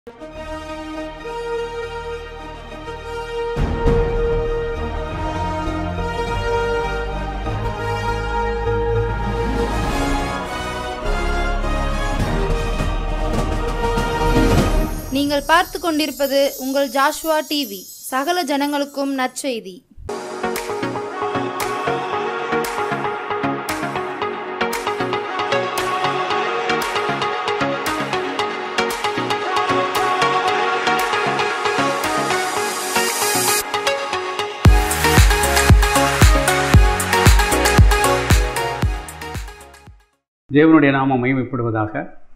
நீங்கள் பார்த்து கொண்டிருப்பது உங்கள் ஜாஷ்வா டிவி சகல ஜனங்களுக்கும் நற்செய்தி தேவனுடைய நாமம் மகிமைப்படுவதாக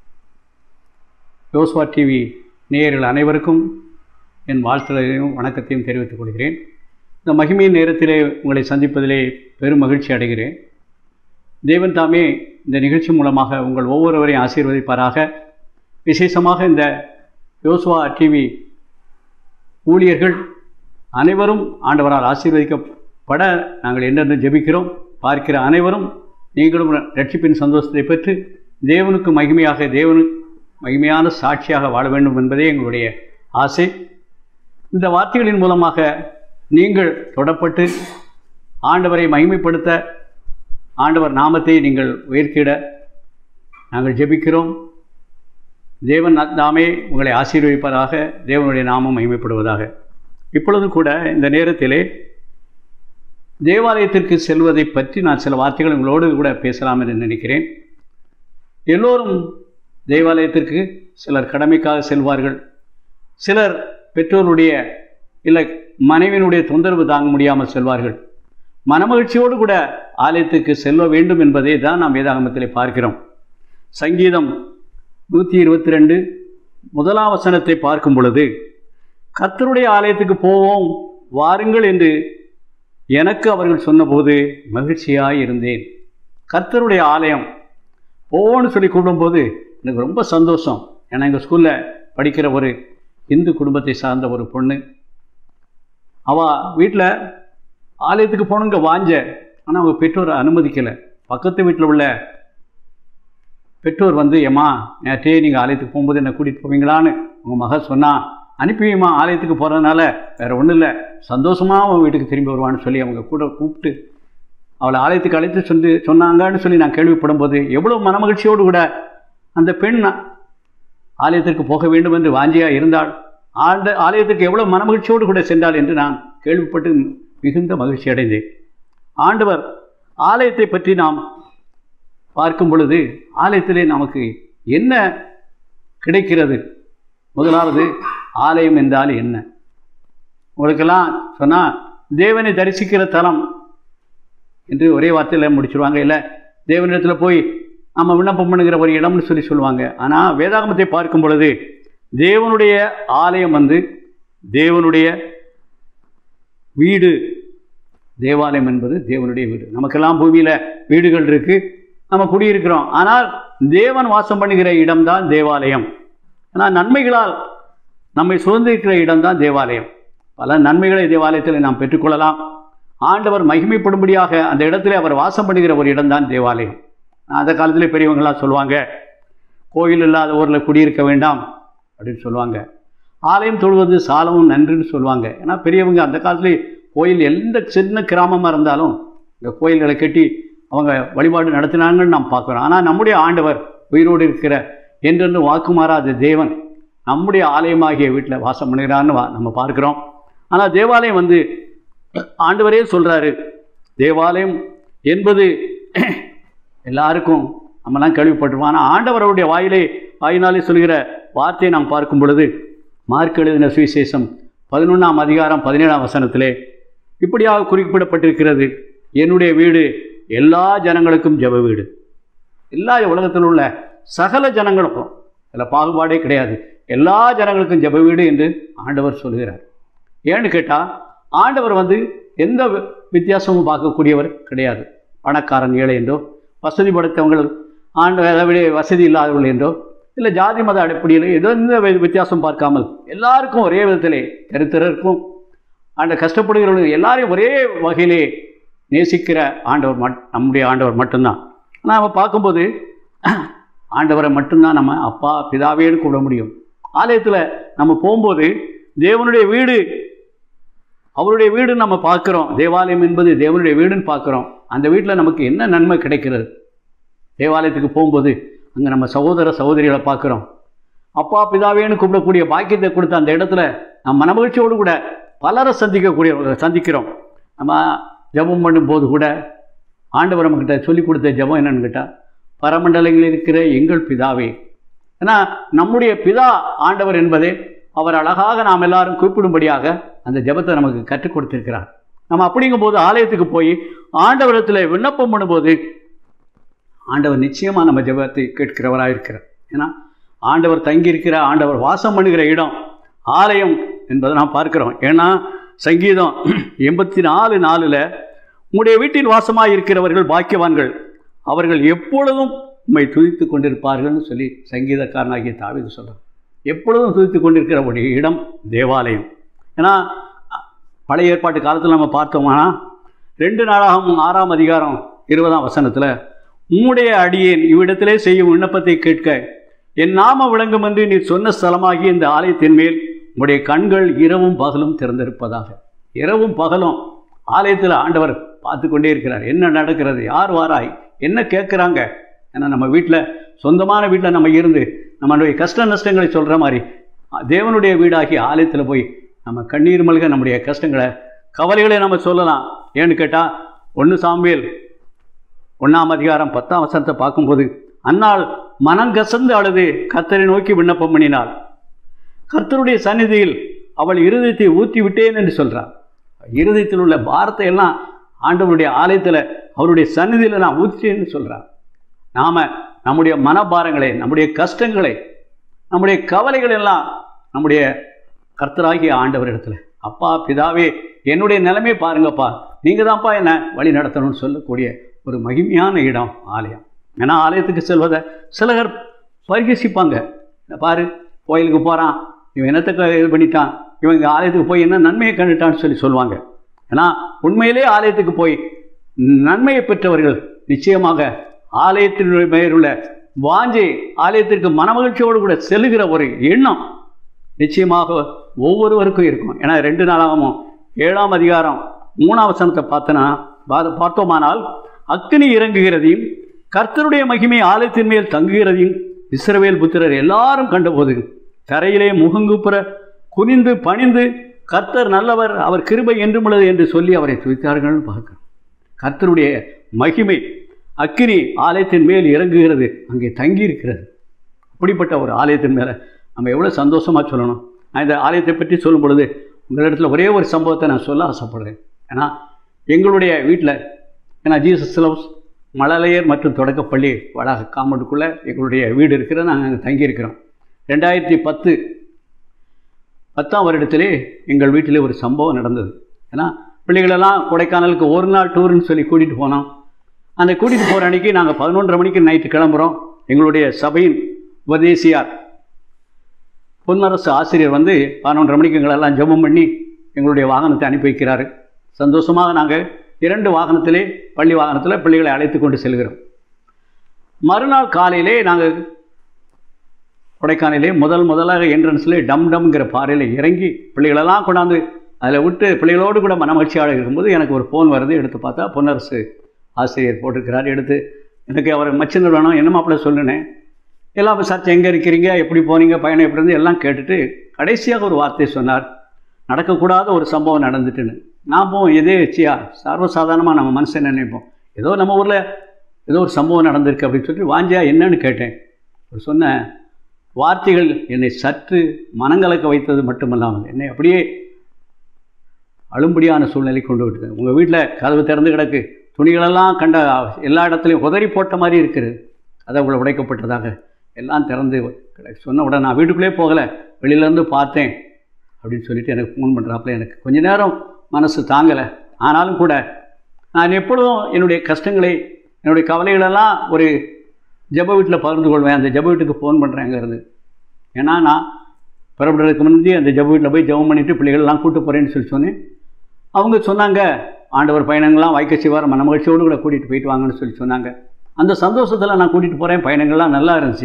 யோசுவா டிவி நேயர்கள் அனைவருக்கும் என் வாழ்த்துதலையும் வணக்கத்தையும் தெரிவித்துக் கொள்கிறேன் இந்த மகிமையின் நேரத்திலே உங்களை சந்திப்பதிலே பெரும் மகிழ்ச்சி அடைகிறேன் தேவன் தாமே இந்த நிகழ்ச்சி மூலமாக உங்கள் ஒவ்வொருவரையும் ஆசீர்வதிப்பாராக விசேஷமாக இந்த யோசுவா டிவி ஊழியர்கள் அனைவரும் ஆண்டவரால் ஆசீர்வதிக்கப்பட நாங்கள் என்னென்று ஜெபிக்கிறோம் பார்க்கிற அனைவரும் நீங்களும் ரட்சிப்பின் சந்தோஷத்தை பெற்று தேவனுக்கு மகிமையாக தேவனுக்கு மகிமையான சாட்சியாக வாழ வேண்டும் என்பதே எங்களுடைய ஆசை இந்த வார்த்தைகளின் மூலமாக நீங்கள் தொடப்பட்டு ஆண்டவரை மகிமைப்படுத்த ஆண்டவர் நாமத்தை நீங்கள் உயர்த்திட நாங்கள் ஜெபிக்கிறோம் தேவன் தாமே உங்களை ஆசீர்வதிப்பதாக தேவனுடைய நாமம் மகிமைப்படுவதாக இப்பொழுது கூட இந்த நேரத்திலே தேவாலயத்திற்கு செல்வதை பற்றி நான் சில வார்த்தைகள் உங்களோடு கூட பேசலாம் என்று நினைக்கிறேன் எல்லோரும் தேவாலயத்திற்கு சிலர் கடமைக்காக செல்வார்கள் சிலர் பெற்றோருடைய இல்லை மனைவியினுடைய தொந்தரவு தாங்க முடியாமல் செல்வார்கள் மனமகிழ்ச்சியோடு கூட ஆலயத்துக்கு செல்ல வேண்டும் என்பதை தான் நாம் வேதாகமத்திலே பார்க்கிறோம் சங்கீதம் நூற்றி இருபத்தி ரெண்டு முதலாம் வசனத்தை பார்க்கும் பொழுது கர்த்தருடைய ஆலயத்துக்கு போவோம் வாருங்கள் என்று எனக்கு அவர்கள் சொன்னபோது மகிழ்ச்சியாக இருந்தேன் கர்த்தருடைய ஆலயம் போவோன்னு சொல்லி கூப்பிடும்போது எனக்கு ரொம்ப சந்தோஷம் ஏன்னா எங்கள் ஸ்கூலில் படிக்கிற ஒரு இந்து குடும்பத்தை சார்ந்த ஒரு பொண்ணு அவள் வீட்டில் ஆலயத்துக்கு போகணுங்க வாஞ்ச ஆனால் அவங்க பெற்றோரை அனுமதிக்கலை பக்கத்து வீட்டில் உள்ள பெற்றோர் வந்து ஏம்மா நேற்றே நீங்கள் ஆலயத்துக்கு போகும்போது என்னை கூட்டிகிட்டு போவீங்களான்னு உங்கள் மகன் சொன்னான் அனுப்பியுமா ஆலயத்துக்கு போகிறதுனால வேறு ஒன்றும் இல்லை சந்தோஷமாக அவன் வீட்டுக்கு திரும்பி வருவான்னு சொல்லி அவங்க கூட கூப்பிட்டு அவளை ஆலயத்துக்கு அழைத்து சொல்லி சொன்னாங்கன்னு சொல்லி நான் கேள்விப்படும் போது எவ்வளோ மனமகிழ்ச்சியோடு கூட அந்த பெண் ஆலயத்திற்கு போக வேண்டும் என்று வாஞ்சியாக இருந்தாள் ஆண்ட ஆலயத்திற்கு எவ்வளோ மனமகிழ்ச்சியோடு கூட சென்றாள் என்று நான் கேள்விப்பட்டு மிகுந்த மகிழ்ச்சி அடைந்தேன் ஆண்டவர் ஆலயத்தை பற்றி நாம் பார்க்கும் பொழுது ஆலயத்திலே நமக்கு என்ன கிடைக்கிறது முதலாவது ஆலயம் என்றால் என்ன உங்களுக்கெல்லாம் சொன்னால் தேவனை தரிசிக்கிற தலம் என்று ஒரே வார்த்தையில் முடிச்சிருவாங்க இல்லை தேவனிடத்தில் போய் நம்ம விண்ணப்பம் பண்ணுகிற ஒரு இடம்னு சொல்லி சொல்லுவாங்க ஆனால் வேதாகமத்தை பார்க்கும் பொழுது தேவனுடைய ஆலயம் வந்து தேவனுடைய வீடு தேவாலயம் என்பது தேவனுடைய வீடு நமக்கெல்லாம் பூமியில் வீடுகள் இருக்குது நம்ம குடியிருக்கிறோம் ஆனால் தேவன் வாசம் பண்ணுகிற இடம்தான் தேவாலயம் ஆனால் நன்மைகளால் நம்மை சுதந்திரிக்கிற இடம்தான் தேவாலயம் பல நன்மைகளை தேவாலயத்தில் நாம் பெற்றுக்கொள்ளலாம் ஆண்டவர் மகிமைப்படும்படியாக அந்த இடத்துல அவர் வாசம் பண்ணுகிற ஒரு இடம்தான் தேவாலயம் அந்த காலத்தில் பெரியவங்களாம் சொல்லுவாங்க கோயில் இல்லாத ஊரில் குடியிருக்க வேண்டாம் அப்படின்னு சொல்லுவாங்க ஆலயம் தொழுவது சாலமும் நன்றுன்னு சொல்லுவாங்க ஏன்னா பெரியவங்க அந்த காலத்துலேயே கோயில் எந்த சின்ன கிராமமாக இருந்தாலும் இந்த கோயில்களை கட்டி அவங்க வழிபாடு நடத்தினாங்கன்னு நாம் பார்க்குறோம் ஆனால் நம்முடைய ஆண்டவர் உயிரோடு இருக்கிற என்றென்று வாக்கு மாறாத தேவன் நம்முடைய ஆலயமாகிய வீட்டில் வாசம் பண்ணுகிறான்னு வா நம்ம பார்க்குறோம் ஆனால் தேவாலயம் வந்து ஆண்டவரே சொல்கிறாரு தேவாலயம் என்பது எல்லாருக்கும் நம்மலாம் கேள்விப்பட்டிருப்போம் ஆனால் ஆண்டவருடைய வாயிலே வாயினாலே சொல்கிற வார்த்தையை நாம் பார்க்கும் பொழுது மார்க் எழுதின சுவிசேஷம் பதினொன்றாம் அதிகாரம் பதினேழாம் வசனத்திலே இப்படியாக குறிப்பிடப்பட்டிருக்கிறது என்னுடைய வீடு எல்லா ஜனங்களுக்கும் ஜெப வீடு எல்லா உலகத்தில் உள்ள சகல ஜனங்களுக்கும் இதில் பாகுபாடே கிடையாது எல்லா ஜனங்களுக்கும் ஜெப வீடு என்று ஆண்டவர் சொல்கிறார் ஏன்னு கேட்டால் ஆண்டவர் வந்து எந்த வித்தியாசமும் பார்க்கக்கூடியவர் கிடையாது பணக்காரன் ஏழை என்றோ வசதி படைத்தவங்கள் ஆண்டு அதை வசதி இல்லாதவர்கள் என்றோ இல்லை ஜாதி மத அடிப்படையில் ஏதோ எந்த வித்தியாசம் பார்க்காமல் எல்லாருக்கும் ஒரே விதத்திலே கருத்தருக்கும் அந்த கஷ்டப்படுகிறவர்கள் எல்லாரையும் ஒரே வகையிலே நேசிக்கிற ஆண்டவர் மட் நம்முடைய ஆண்டவர் மட்டும்தான் ஆனால் நம்ம பார்க்கும்போது ஆண்டவரை மட்டும்தான் நம்ம அப்பா பிதாவேன்னு கூப்பிட முடியும் ஆலயத்தில் நம்ம போகும்போது தேவனுடைய வீடு அவருடைய வீடுன்னு நம்ம பார்க்குறோம் தேவாலயம் என்பது தேவனுடைய வீடுன்னு பார்க்குறோம் அந்த வீட்டில் நமக்கு என்ன நன்மை கிடைக்கிறது தேவாலயத்துக்கு போகும்போது அங்கே நம்ம சகோதர சகோதரிகளை பார்க்குறோம் அப்பா பிதாவேன்னு கூப்பிடக்கூடிய பாக்கியத்தை கொடுத்த அந்த இடத்துல நம்ம மனமகிழ்ச்சியோடு கூட பலரை சந்திக்கக்கூடிய சந்திக்கிறோம் நம்ம ஜெபம் பண்ணும்போது கூட ஆண்டவர் நம்மக்கிட்ட சொல்லி கொடுத்த ஜெபம் என்னன்னு கேட்டால் பரமண்டலங்களில் இருக்கிற எங்கள் பிதாவே ஏன்னா நம்முடைய பிதா ஆண்டவர் என்பதே அவர் அழகாக நாம் எல்லாரும் கூப்பிடும்படியாக அந்த ஜெபத்தை நமக்கு கற்றுக் கொடுத்திருக்கிறார் நம்ம அப்படிங்கும்போது ஆலயத்துக்கு போய் ஆண்டவரத்தில் விண்ணப்பம் பண்ணும்போது ஆண்டவர் நிச்சயமாக நம்ம ஜெபத்தை கேட்கிறவராக இருக்கிறார் ஏன்னா ஆண்டவர் தங்கியிருக்கிற ஆண்டவர் வாசம் பண்ணுகிற இடம் ஆலயம் என்பதை நாம் பார்க்கிறோம் ஏன்னா சங்கீதம் எண்பத்தி நாலு நாலில் உங்களுடைய வீட்டில் வாசமாக இருக்கிறவர்கள் பாக்கியவான்கள் அவர்கள் எப்பொழுதும் உம்மை துதித்து கொண்டிருப்பார்கள்னு சொல்லி சங்கீதக்காரனாகிய தாவீது சொல்கிறார் எப்பொழுதும் துதித்து கொண்டிருக்கிற ஒரு இடம் தேவாலயம் ஏன்னா பழைய ஏற்பாட்டு காலத்தில் நம்ம பார்த்தோம்னா ரெண்டு நாளாகவும் ஆறாம் அதிகாரம் இருபதாம் வசனத்தில் உம்முடைய அடியேன் இவ்விடத்திலே செய்யும் விண்ணப்பத்தை கேட்க என் நாம விளங்கும் என்று நீர் சொன்ன ஸ்தலமாகிய இந்த ஆலயத்தின் மேல் உம்முடைய கண்கள் இரவும் பகலும் திறந்திருப்பதாக இரவும் பகலும் ஆலயத்தில் ஆண்டவர் பார்த்து கொண்டே இருக்கிறார் என்ன நடக்கிறது யார் வாராய் என்ன கேட்குறாங்க ஏன்னா நம்ம வீட்டில் சொந்தமான வீட்டில் நம்ம இருந்து நம்மளுடைய கஷ்ட நஷ்டங்களை சொல்கிற மாதிரி தேவனுடைய வீடாகிய ஆலயத்தில் போய் நம்ம கண்ணீர் மல்க நம்முடைய கஷ்டங்களை கவலைகளை நம்ம சொல்லலாம் ஏன்னு கேட்டால் ஒன்று சாம்பியல் ஒன்றாம் அதிகாரம் பத்தாம் வசனத்தை பார்க்கும்போது அன்னாள் மனங்கசந்து அழுது கர்த்தரை நோக்கி விண்ணப்பம் பண்ணினாள் கர்த்தருடைய சந்நிதியில் அவள் இருதயத்தை ஊற்றி விட்டேன் என்று சொல்கிறார் இருதயத்தில் உள்ள பாரத்தை எல்லாம் ஆண்டவருடைய ஆலயத்தில் அவருடைய சந்நிதியில் நான் ஊற்றிட்டேன்னு சொல்கிறார் நாம் நம்முடைய மனபாரங்களை நம்முடைய கஷ்டங்களை நம்முடைய கவலைகள் எல்லாம் நம்முடைய கர்த்தராகிய ஆண்டவரிடத்துல அப்பா பிதாவே என்னுடைய நிலைமையை பாருங்கப்பா நீங்கள் தான்ப்பா என்ன வழி நடத்தணும்னு சொல்லக்கூடிய ஒரு மகிமையான இடம் ஆலயம் ஏன்னா ஆலயத்துக்கு செல்வதை சிலர் பரிகசிப்பாங்க இந்த பாரு கோயிலுக்கு போகிறான் இவன் என்னத்தை இது பண்ணிட்டான் இவன் இங்கே ஆலயத்துக்கு போய் என்ன நன்மையை கண்டுட்டான்னு சொல்லி சொல்லுவாங்க ஏன்னா உண்மையிலே ஆலயத்துக்கு போய் நன்மையை பெற்றவர்கள் நிச்சயமாக ஆலயத்தினுடைய பெயருள்ள வாஞ்சை ஆலயத்திற்கு மனமகிழ்ச்சியோடு கூட செல்லுகிற ஒரு எண்ணம் நிச்சயமாக ஒவ்வொருவருக்கும் இருக்கும் ஏன்னா ரெண்டு நாளாகவும் ஏழாம் அதிகாரம் மூணாம் வசனத்தை பார்த்தனா பா- பார்த்தோமானால் அக்கினி இறங்குகிறதையும் கர்த்தருடைய மகிமை ஆலயத்தின் மேல் தங்குகிறதையும் இஸ்ரவேல் புத்திரர் எல்லாரும் கண்டபோது தரையிலே முகங்குப்புற குனிந்து பணிந்து கர்த்தர் நல்லவர் அவர் கிருபை என்றும் உள்ளது என்று சொல்லி அவரை துதித்தார்கள்னு பார்க்கிறோம் கர்த்தருடைய மகிமை அக்கினி ஆலயத்தின் மேல் இறங்குகிறது அங்கே தங்கி இருக்கிறது அப்படிப்பட்ட ஒரு ஆலயத்தின் மேலே நம்ம எவ்வளோ சந்தோஷமாக சொல்லணும் நான் இந்த ஆலயத்தை பற்றி சொல்லும் பொழுது உங்களிடத்துல ஒரே ஒரு சம்பவத்தை நான் சொல்ல ஆசைப்படுறேன் ஏன்னா எங்களுடைய வீட்டில் ஏன்னா ஜீசஸ் லவ்ஸ் மழலையர் மற்றும் தொடக்கப்பள்ளி வளாக காம்பவுண்டுக்குள்ளே எங்களுடைய வீடு இருக்கிற நாங்கள் அங்கே தங்கியிருக்கிறோம் ரெண்டாயிரத்தி பத்து பத்தாம் வருடத்திலே எங்கள் வீட்டிலே ஒரு சம்பவம் நடந்தது ஏன்னா பிள்ளைகளெல்லாம் கொடைக்கானலுக்கு ஒரு நாள் டூர்னு சொல்லி கூட்டிகிட்டு போனோம் அந்த கூட்டிகிட்டு போகிற அன்னைக்கு நாங்கள் பதினொன்றரை மணிக்கு நைட்டு கிளம்புறோம் எங்களுடைய சபையின் உபதேசியார் பொன்னரசு ஆசிரியர் வந்து பதினொன்றரை மணிக்கு எங்களெல்லாம் ஜெபம் பண்ணி எங்களுடைய வாகனத்தை அனுப்பி வைக்கிறாரு சந்தோஷமாக நாங்கள் இரண்டு வாகனத்திலே பள்ளி வாகனத்தில் பிள்ளைகளை அழைத்து கொண்டு செல்கிறோம் மறுநாள் காலையிலே நாங்கள் கொடைக்கானலே முதல் முதலாக என்ட்ரன்ஸில் டம் டம்ங்கிற பாறையில் இறங்கி பிள்ளைகளெல்லாம் கொண்டாந்து அதில் விட்டு பிள்ளைகளோடு கூட மனமகிழ்ச்சியாக இருக்கும்போது எனக்கு ஒரு ஃபோன் வருது எடுத்து பார்த்தா பொன்னரசு ஆசிரியர் போட்டிருக்கிறார் எடுத்து எனக்கு அவர் மச்சினர் வேணும் என்ன மாப்பிள்ள சொல்லுனேன் எல்லாம் விசாரிச்சு எங்கே இருக்கிறீங்க எப்படி போனீங்க பயணம் எப்படி இருந்து எல்லாம் கேட்டுட்டு கடைசியாக ஒரு வார்த்தை சொன்னார் நடக்கக்கூடாத ஒரு சம்பவம் நடந்துட்டுன்னு நான் போவோம் எதே வச்சியா சர்வசாதாரணமாக நம்ம மனுஷன் நினைப்போம் ஏதோ நம்ம ஊரில் ஏதோ ஒரு சம்பவம் நடந்திருக்கு அப்படின்னு சொல்லிட்டு வாஞ்சியா என்னன்னு கேட்டேன் அவர் சொன்ன வார்த்தைகள் என்னை சற்று மனங்கலக்க வைத்தது மட்டுமல்லாமல் என்னை அப்படியே அழும்படியான சூழ்நிலை கொண்டு விட்டது உங்கள் வீட்டில் கதவு திறந்து கிடக்கு துணிகளெல்லாம் கண்ட எல்லா இடத்துலையும் உதறி போட்ட மாதிரி இருக்குது கதவுகளை உடைக்கப்பட்டதாக எல்லாம் திறந்து கிடக்கு. சொன்ன உடனே நான் வீட்டுக்குள்ளே போகலை வெளியிலேருந்து பார்த்தேன் அப்படின்னு சொல்லிட்டு எனக்கு ஃபோன் பண்ணுறாப்புல எனக்கு கொஞ்ச நேரம் மனசு தாங்கலை ஆனாலும் கூட நான் எப்பொழுதும் என்னுடைய கஷ்டங்களை என்னுடைய கவலைகளெல்லாம் ஒரு ஜெப வீட்டில் பகிர்ந்து கொள்வேன் அந்த ஜெப வீட்டுக்கு ஃபோன் பண்ணுறேன் அங்கேருந்து ஏன்னா நான் புறப்படுறதுக்கு முன்னாடி அந்த ஜெப வீட்டில் போய் ஜெபம் பண்ணிவிட்டு பிள்ளைகளெல்லாம் கூட்டு போகிறேன்னு சொல்லி சொன்னேன் அவங்க சொன்னாங்க ஆண்டவர் பயணங்கள்லாம் வைக்க செய்வார் மனமகிழ்ச்சியோடு கூட கூட்டிகிட்டு போயிட்டு வாங்கன்னு சொல்லி சொன்னாங்க அந்த சந்தோஷத்தில் நான் கூட்டிகிட்டு போகிறேன் பயணங்கள்லாம் நல்லா இருந்துச்சு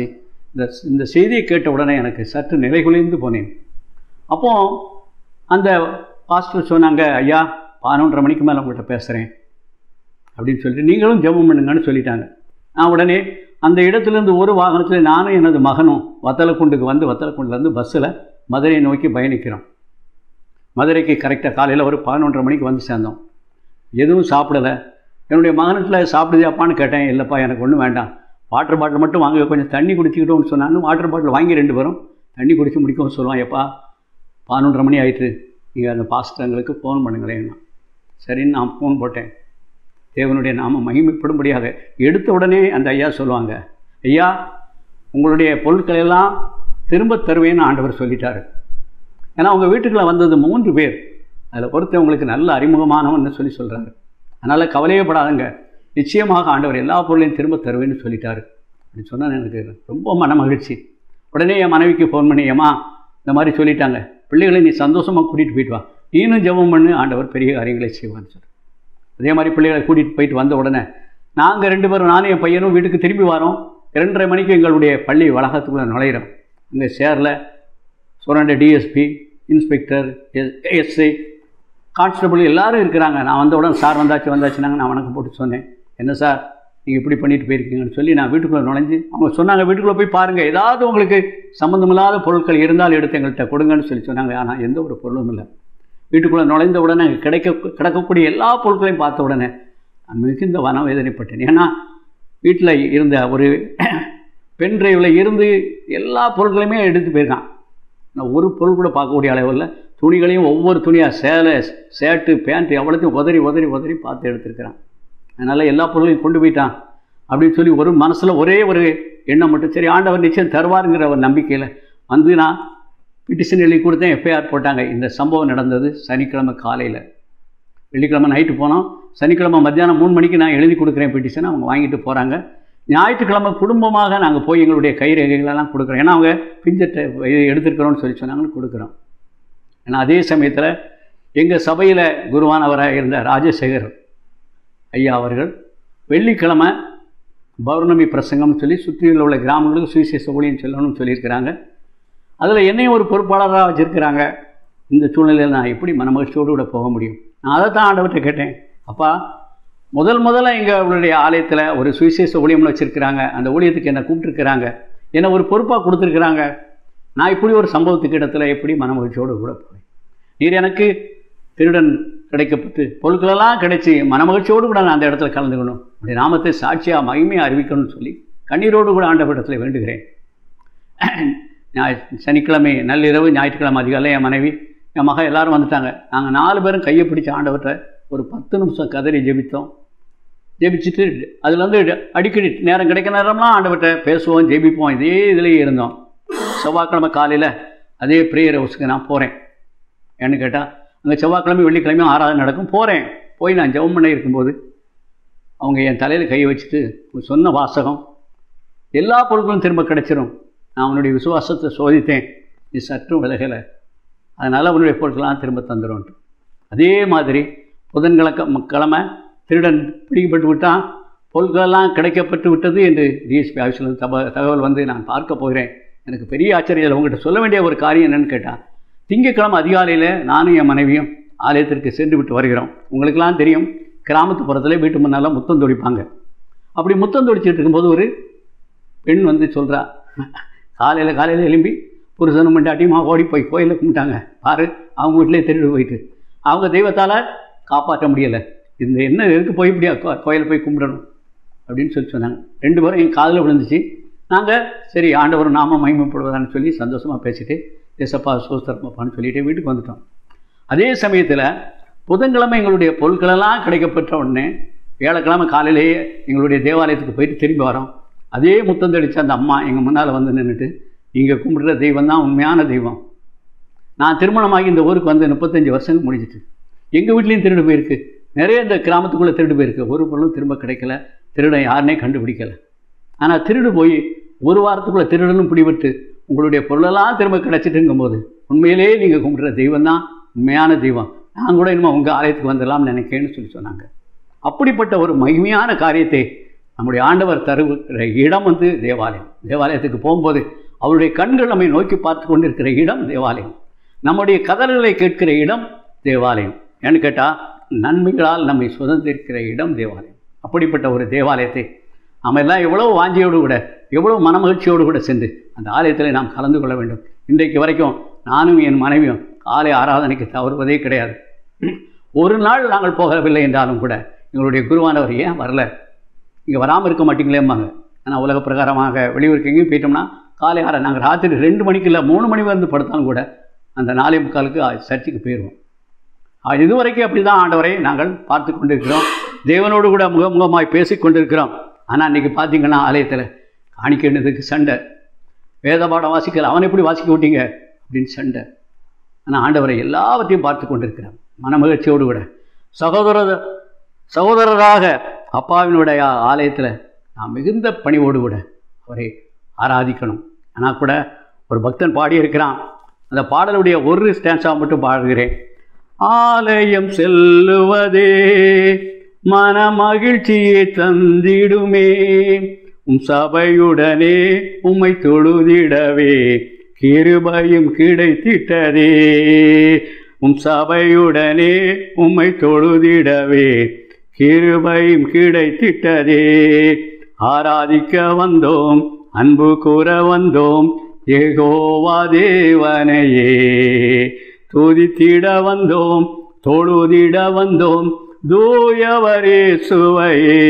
இந்த இந்த செய்தியை கேட்ட உடனே எனக்கு சற்று நிலைகுலைந்து போனேன் அப்போ அந்த பாஸ்டர் சொன்னாங்க ஐயா பதினொன்றரை மணிக்கு மேலே உங்கள்கிட்ட பேசுகிறேன் அப்படின்னு சொல்லிட்டு நீங்களும் ஜெபம் பண்ணுங்கன்னு சொல்லிட்டாங்க நான் உடனே அந்த இடத்துலேருந்து ஒரு வாகனத்தில் நானும் எனது மகனும் வத்தலக்குண்டுக்கு வந்து வத்தலக்குண்டுலேருந்து பஸ்ஸில் மதுரையை நோக்கி பயணிக்கிறோம் மதுரைக்கு கரெக்டாக காலையில் ஒரு பதினொன்றரை மணிக்கு வந்து சேர்ந்தோம் எதுவும் சாப்பிடலை என்னுடைய மகனத்தில் சாப்பிடுதியாப்பான்னு கேட்டேன் இல்லைப்பா எனக்கு ஒன்றும் வேண்டாம் வாட்டர் பாட்டில் மட்டும் வாங்க கொஞ்சம் தண்ணி குடிச்சிக்கிட்டோம்னு சொன்னான்னு வாட்டர் பாட்டில் வாங்கி ரெண்டு பேரும் தண்ணி குடிச்சு முடிக்கவும் சொல்லுவான் எப்பா பதினொன்றரை மணி ஆயிட்டு நீங்கள் அந்த பாஸ்டர்களுக்கு ஃபோன் பண்ணுங்களேன் சரின்னு நான் ஃபோன் போட்டேன் தேவனுடைய நாம மகிமைப்படும்படியாக எடுத்த உடனே அந்த ஐயா சொல்லுவாங்க ஐயா உங்களுடைய பொருட்களை எல்லாம் திரும்ப தருவேன்னு ஆண்டவர் சொல்லிட்டாரு ஏன்னா உங்கள் வீட்டுக்குள்ள வந்தது மூன்று பேர் அதில் ஒருத்தன் உங்களுக்கு நல்ல அறிமுகமானவன்னு சொல்லி சொல்கிறாரு அதனால் கவலையே படாதுங்க நிச்சயமாக ஆண்டவர் எல்லா பொருளையும் திரும்ப தருவேன்னு சொல்லிட்டாரு அப்படின்னு சொன்னால் எனக்கு ரொம்ப மன மகிழ்ச்சி உடனே என் மனைவிக்கு ஃபோன் பண்ணி ஏம்மா இந்த மாதிரி சொல்லிட்டாங்க பிள்ளைகளை நீ சந்தோஷமாக கூட்டிகிட்டு போயிட்டு வா நீனும் ஜெபம் பண்ணு ஆண்டவர் பெரிய காரியங்களை செய்வான்னு சொல்லி அதே மாதிரி பிள்ளைகளை கூட்டிகிட்டு போயிட்டு வந்த உடனே நாங்கள் ரெண்டு பேரும் நானும் என் பையனும் வீட்டுக்கு திரும்பி வரோம் இரண்டரை மணிக்கு எங்களுடைய பள்ளி வளாகத்துக்குள்ளே நுழையிறோம் இங்கே சேரில் சுரண்ட DSP inspector S SI constable எல்லாரும் இருக்கிறாங்க நான் வந்த உடனே சார் வந்தாச்சு வந்தாச்சுனாங்க நான் வணக்கம் போட்டு சொன்னேன் என்ன சார் நீங்கள் இப்படி பண்ணிட்டு போயிருக்கீங்கன்னு சொல்லி நான் வீட்டுக்குள்ளே நுழைஞ்சு அவங்க சொன்னாங்க வீட்டுக்குள்ளே போய் பாருங்கள் ஏதாவது உங்களுக்கு சம்மந்தமில்லாத பொருட்கள் இருந்தால் எடுத்து எங்கள்கிட்ட கொடுங்கன்னு சொல்லி சொன்னாங்க ஆனால் எந்த ஒரு பொருளும் இல்லை வீட்டுக்குள்ளே நுழைந்த உடனே அங்கே கிடைக்க கிடக்கக்கூடிய எல்லா பொருட்களையும் பார்த்த உடனே நான் மிகுந்த வனவேதனைப்பட்டேன் ஏன்னா வீட்டில் இருந்த ஒரு பென் டிரைவில் இருந்து எல்லா பொருட்களையுமே எடுத்து போயிருக்கான் நான் ஒரு பொருள் கூட பார்க்கக்கூடிய அளவில் துணிகளையும் ஒவ்வொரு துணியாக சேலை சேட்டு பேண்ட் எவ்வளோத்தையும் உதறி உதறி உதறி பார்த்து எடுத்துருக்கிறான் அதனால் எல்லா பொருளையும் கொண்டு போயிட்டான் அப்படின்னு சொல்லி ஒரு மனசில் ஒரே ஒரு எண்ணம் மட்டும் சரி ஆண்டவர் நிச்சயம் தருவாருங்கிற ஒரு நம்பிக்கையில் வந்து நான் பிட்டிஷன் எழுதி கொடுத்தேன் எஃப்ஐஆர் போட்டாங்க இந்த சம்பவம் நடந்தது சனிக்கிழமை காலையில் வெள்ளிக்கிழமை நைட்டு போனோம் சனிக்கிழமை மத்தியானம் மூணு மணிக்கு நான் எழுதி கொடுக்குறேன் பெட்டிஷன் அவங்க வாங்கிட்டு போகிறாங்க ஞாயிற்றுக்கிழமை குடும்பமாக நாங்கள் போய் எங்களுடைய கைரேகைகளெல்லாம் கொடுக்குறோம் ஏன்னா அவங்க பிஞ்சட்டை இது எடுத்துருக்குறோன்னு சொல்லி சொன்னாங்கன்னு கொடுக்குறோம் ஏன்னா அதே சமயத்தில் எங்கள் சபையில் குருவானவராக இருந்த ராஜசேகர் ஐயா அவர்கள் வெள்ளிக்கிழமை பௌர்ணமி பிரசங்கம்னு சொல்லி சுற்றியுள்ள உள்ள கிராமங்களுக்கு சுவிசேஷ ஊழியம் சொல்லணும்னு சொல்லியிருக்கிறாங்க அதில் என்னையும் ஒரு பொறுப்பாளராக வச்சுருக்கிறாங்க இந்த சூழ்நிலையில் நான் எப்படி மனமகிழ்ச்சியோடு கூட போக முடியும் நான் அதை தான் ஆண்டவர்கிட்ட கேட்டேன் அப்பா முதல் முதல்ல எங்களுடைய ஆலயத்தில் ஒரு சுவிசேஷ ஊழியம்னு வச்சுருக்கிறாங்க அந்த ஊழியத்துக்கு என்னை கூப்பிட்டுருக்கிறாங்க என்னை ஒரு பொறுப்பாக கொடுத்துருக்குறாங்க நான் இப்படி ஒரு சம்பவத்துக்கு இடத்துல எப்படி மனமகிழ்ச்சியோடு கூட போவேன் நீர் எனக்கு திருடன் கிடைக்கப்பட்டு பொருட்களெல்லாம் கிடைச்சி மனமகிழ்ச்சியோடு கூட நான் அந்த இடத்துல கலந்துக்கணும் அப்படி நாமத்தை சாட்சியாக மகிமையாக அறிவிக்கணும்னு சொல்லி கண்ணீரோடு கூட ஆண்டவரிடத்தில் வேண்டுகிறேன் ஞாய் சனிக்கிழமை நள்ளிரவு ஞாயிற்றுக்கிழமை அதிகாலை என் மனைவி என் மகன் எல்லாரும் வந்துட்டாங்க நாங்கள் நாலு பேரும் கையை பிடிச்சி ஆண்டவர்கிட்ட ஒரு பத்து நிமிஷம் கதறி ஜெபித்தோம் ஜெபிச்சுட்டு அதில் வந்து அடிக்கடி நேரம் கிடைக்க நேரம்லாம் ஆண்டவர்கிட்ட பேசுவோம் ஜெபிப்போம் இதே இதுலேயே இருந்தோம் செவ்வாய்க்கிழமை காலையில் அதே ப்ரேயர் ஹவுஸுக்கு நான் போகிறேன் ஏன்னு கேட்டால் அங்கே செவ்வாய்க்கிழமை வெள்ளிக்கிழமையும் ஆறாவது நடக்கும் போகிறேன் போய் நான் ஜெபம் பண்ண இருக்கும்போது அவங்க என் தலையில் கையை வச்சுட்டு சொன்ன வாசகம் எல்லா பொருட்களும் திரும்ப கிடைச்சிரும் நான் அவனுடைய விசுவாசத்தை சோதித்தேன் இது சற்றும் விலகலை அதனால் அவனுடைய பொருட்கள்லாம் திரும்ப தந்துடும்ட்டு அதே மாதிரி புதன்கிழக்க கிழமை திருடன் பிடிக்கப்பட்டு விட்டான் பொருட்களெல்லாம் கிடைக்கப்பட்டு விட்டது என்று டிஎஸ்பி ஆஃபீஸில் தப தகவல் வந்து நான் பார்க்க போகிறேன் எனக்கு பெரிய ஆச்சரியம் உங்கள்கிட்ட சொல்ல வேண்டிய ஒரு காரியம் என்னென்னு கேட்டால் திங்கக்கிழமை அதிகாலையில் நானும் என் மனைவியும் ஆலயத்திற்கு சென்று விட்டு வருகிறோம் உங்களுக்கெல்லாம் தெரியும் கிராமத்து புறத்தில் வீட்டு முன்னால் முத்தம் தொடிப்பாங்க அப்படி முத்தம் தொடிச்சிட்டு இருக்கும்போது ஒரு பெண் வந்து சொல்கிறா காலையில் காலையில் எழும்பி புருஷனும் மண்டாட்டியுமா ஓடி போய் கோயிலில் கும்பிட்டாங்க பாரு அவங்க வீட்டிலே திருடு போயிட்டு அவங்க தெய்வத்தால் காப்பாற்ற முடியலை இந்த என்ன எதுக்கு போய் இப்படியா கோயிலில் போய் கும்பிடணும் அப்படின்னு சொல்லி சொன்னாங்க ரெண்டு பேரும் என் காதில் விழுந்துச்சு நாங்கள் சரி ஆண்டவர் நாம மகிமைப்படுவதான்னு சொல்லி சந்தோஷமாக பேசிட்டு எசப்பா சோஸ்தரப்பான்னு சொல்லிட்டு வீட்டுக்கு வந்துட்டோம் அதே சமயத்தில் புதன்கிழமை எங்களுடைய பொருட்களெல்லாம் கிடைக்கப்பட்ட உடனே வியாழக்கிழமை காலையிலேயே எங்களுடைய தேவாலயத்துக்கு போயிட்டு திரும்பி வரோம் அதே முத்தம் தெளித்த அந்த அம்மா எங்கள் முன்னால் வந்து நின்றுட்டு நீங்கள் கும்பிடுற தெய்வம் தான் உண்மையான தெய்வம் நான் திருமணமாகி இந்த ஊருக்கு வந்து முப்பத்தஞ்சு வருஷங்கள் முடிஞ்சிட்டு எங்கள் வீட்லேயும் திருடு போயிருக்கு நிறைய இந்த கிராமத்துக்குள்ளே திருடு போயிருக்கு ஒரு பொருளும் திரும்ப கிடைக்கல திருடன் யாருனே கண்டுபிடிக்கலை ஆனால் திருடு போய் ஒரு வாரத்துக்குள்ளே திருடனும் பிடிபட்டு உங்களுடைய பொருளெல்லாம் திரும்ப கிடச்சிட்டுங்கும்போது உண்மையிலேயே நீங்கள் கும்பிட்ற தெய்வம் தான் உண்மையான தெய்வம் நான் கூட இனிமேல் உங்கள் ஆலயத்துக்கு வந்துடலாம்னு நினைக்கிறேன்னு சொல்லி சொன்னாங்க அப்படிப்பட்ட ஒரு மகிமையான காரியத்தை நம்முடைய ஆண்டவர் தருகிற இடம் வந்து தேவாலயம் தேவாலயத்துக்கு போகும்போது அவருடைய கண்கள் நம்மை நோக்கி பார்த்து கொண்டிருக்கிற இடம் தேவாலயம் நம்முடைய கதல்களை கேட்கிற இடம் தேவாலயம் ஏன்னு கேட்டால் நன்மைகளால் நம்மை சுதந்திரிக்கிற இடம் தேவாலயம் அப்படிப்பட்ட ஒரு தேவாலயத்தை நாம் எல்லாம் எவ்வளோ வாஞ்சியோடு கூட எவ்வளோ மனமகிழ்ச்சியோடு கூட சென்று அந்த ஆலயத்தில் நாம் கலந்து கொள்ள வேண்டும் இன்றைக்கு வரைக்கும் நானும் என் மனைவியும் ஆலய ஆராதனைக்கு தவறுவதே கிடையாது ஒரு நாள் நாங்கள் போகவில்லை என்றாலும் கூட எங்களுடைய குருவானவர் ஏன் வரல இங்கே வராமல் இருக்க மாட்டீங்களேம்பாங்க ஆனால் உலக பிரகாரமாக வெளியூருக்கு எங்கேயும் போயிட்டோம்னா காலை ஆற நாங்கள் ராத்திரி ரெண்டு மணிக்கு இல்லை மூணு மணி வந்து படுத்தாலும் கூட அந்த நாலே முக்காலுக்கு சர்ச்சுக்கு போயிடுவோம் ஆ, இதுவரைக்கும் அப்படி தான் ஆண்டவரை நாங்கள் பார்த்து கொண்டிருக்கிறோம் தேவனோடு கூட முகமுகமாய் பேசி கொண்டிருக்கிறோம் ஆனால் இன்றைக்கி பார்த்தீங்கன்னா ஆலயத்தில் காணிக்கின்றதுக்கு சண்டை வேத பாடம் வாசிக்கல அவனை எப்படி வாசிக்க விட்டீங்க அப்படின்னு சண்டை ஆனால் ஆண்டவரை எல்லாவற்றையும் பார்த்து கொண்டிருக்கிறோம் மனமகிழ்ச்சியோடு கூட சகோதர சகோதரராக அப்பாவினுடைய ஆலயத்தில் நாம் மிகுந்த பணிவோடு கூட அவரை ஆராதிக்கணும் ஆனால் கூட ஒரு பக்தன் பாடியிருக்கிறான் அந்த பாடலுடைய ஒரு ஸ்டான்ஸாக மட்டும் பாடுகிறேன் ஆலயம் செல்லுவதே மன மகிழ்ச்சியை தந்திடுமே உம் சபையுடனே உம்மை தொழுதிடவே கிருபையும் கிடைத்திட்டதே உம் சபையுடனே உம்மை தொழுதிடவே கிருபையும் கிடைத்திட்டதே ஆராதிக்க வந்தோம் அன்பு கூற வந்தோம் ஏகோவா தேவனையே துதித்திட வந்தோம் தொழுதிட வந்தோம் தூயவரே சுவையே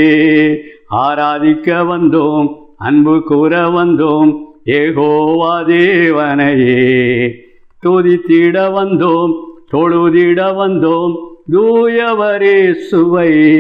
ஆராதிக்க வந்தோம் அன்பு கூற வந்தோம் ஏகோவா தேவனையே துதித்திட வந்தோம் தொழுதிட வந்தோம் தூயவரே சுவையே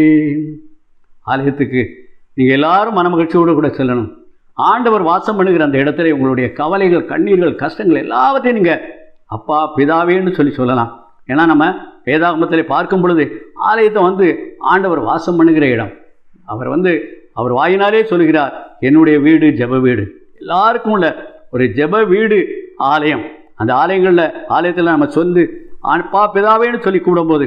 ஆலயத்துக்கு நீங்கள் எல்லாரும் மனமகிழ்ச்சியோடு கூட செல்லணும் ஆண்டவர் வாசம் பண்ணுகிற அந்த இடத்துல உங்களுடைய கவலைகள் கண்ணீர்கள் கஷ்டங்கள் எல்லாவற்றையும் நீங்கள் அப்பா பிதாவேன்னு சொல்லி சொல்லலாம் ஏன்னா நம்ம வேதாகமத்தில் பார்க்கும் பொழுது ஆலயத்தை வந்து ஆண்டவர் வாசம் பண்ணுகிற இடம் அவர் வந்து அவர் வாயினாலே சொல்கிறார் என்னுடைய வீடு ஜெப வீடு எல்லாருக்கும் உள்ள ஒரு ஜெப வீடு ஆலயம் அந்த ஆலயங்களில் ஆலயத்தில் நம்ம சொல்லு அப்பா பிதாவேன்னு சொல்லி கூடும்போது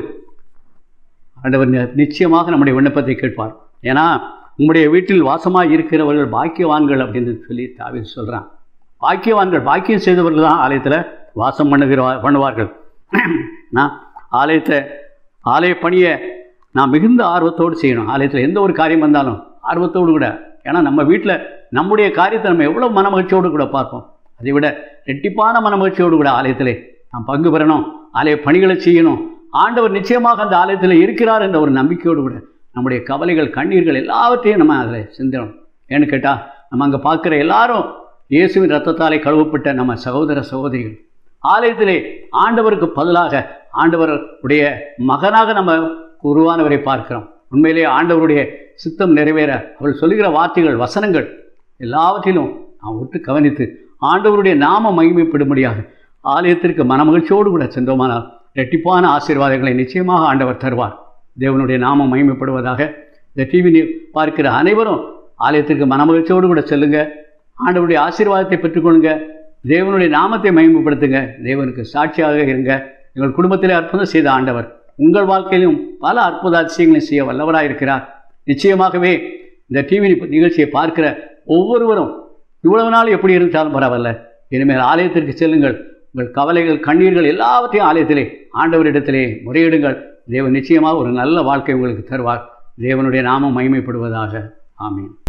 ஆண்டவர் நி- நிச்சயமாக நம்முடைய விண்ணப்பத்தை கேட்பார் ஏன்னா உம்முடைய வீட்டில் வாசமாக இருக்கிறவர்கள் பாக்கியவான்கள் அப்படின்னு சொல்லி தாவி சொல்கிறான் பாக்கியவான்கள் பாக்கியம் செய்தவர்கள் தான் ஆலயத்தில் வாசம் பண்ணுகிற பண்ணுவார்கள் நான் ஆலயத்தை ஆலய பணியை நான் மிகுந்த ஆர்வத்தோடு செய்யணும் ஆலயத்தில் எந்த ஒரு காரியம் வந்தாலும் ஆர்வத்தோடு கூட ஏன்னா நம்ம வீட்டில் நம்முடைய காரியத்தை நம்ம எவ்வளோ மனமகிழ்ச்சியோடு கூட பார்ப்போம் அதை விட ரெட்டிப்பான மனமகிழ்ச்சியோடு கூட ஆலயத்திலே நாம் பங்கு பெறணும் ஆலய பணிகளை செய்யணும் ஆண்டவர் நிச்சயமாக அந்த ஆலயத்தில் இருக்கிறார் என்ற ஒரு நம்பிக்கையோடு கூட நம்முடைய கவலைகள் கண்ணீர்கள் எல்லாவற்றையும் நம்ம அதில் சிந்தணும் ஏன்னு கேட்டால் நம்ம அங்கே பார்க்குற எல்லாரும் இயேசுவின் ரத்தத்தாலே கழுவப்பட்ட நம்ம சகோதர சகோதரிகள் ஆலயத்திலே ஆண்டவருக்கு பதிலாக ஆண்டவருடைய மகனாக நம்ம உருவானவரை பார்க்கிறோம் உண்மையிலே ஆண்டவருடைய சித்தம் நிறைவேற அவள் சொல்லுகிற வார்த்தைகள் வசனங்கள் எல்லாவற்றிலும் நாம் ஒட்டு கவனித்து ஆண்டவருடைய நாம மகிமைப்படும்படியாக ஆலயத்திற்கு மனமகிழ்ச்சியோடு கூட சென்றோமானால் இரட்டிப்பான ஆசீர்வாதங்களை நிச்சயமாக ஆண்டவர் தருவார் தேவனுடைய நாமம் மகிமைப்படுவதாக இந்த டிவி பார்க்கிற அனைவரும் ஆலயத்திற்கு மனமகிழ்ச்சியோடு கூட செல்லுங்க ஆண்டவருடைய ஆசீர்வாதத்தை பெற்றுக்கொள்ளுங்க தேவனுடைய நாமத்தை மகிமைப்படுத்துங்க தேவனுக்கு சாட்சியாக இருங்க எங்கள் குடும்பத்திலே அற்புதம் செய்த ஆண்டவர் உங்கள் வாழ்க்கையிலும் பல அற்புத அதிசயங்களை செய்ய வல்லவராக இருக்கிறார் நிச்சயமாகவே இந்த டிவி நிகழ்ச்சியை பார்க்கிற ஒவ்வொருவரும் இவ்வளவு நாள் எப்படி இருந்தாலும் பரவாயில்ல இனிமேல் ஆலயத்திற்கு செல்லுங்கள் உங்கள் கவலைகள் கண்ணீர்கள் எல்லாவற்றையும் ஆலயத்திலே ஆண்டவரிடத்திலே முறையிடுங்கள் தேவன் நிச்சயமாக ஒரு நல்ல வாழ்க்கை உங்களுக்கு தருவார் தேவனுடைய நாமம் மகிமைப்படுவதாக ஆமீன்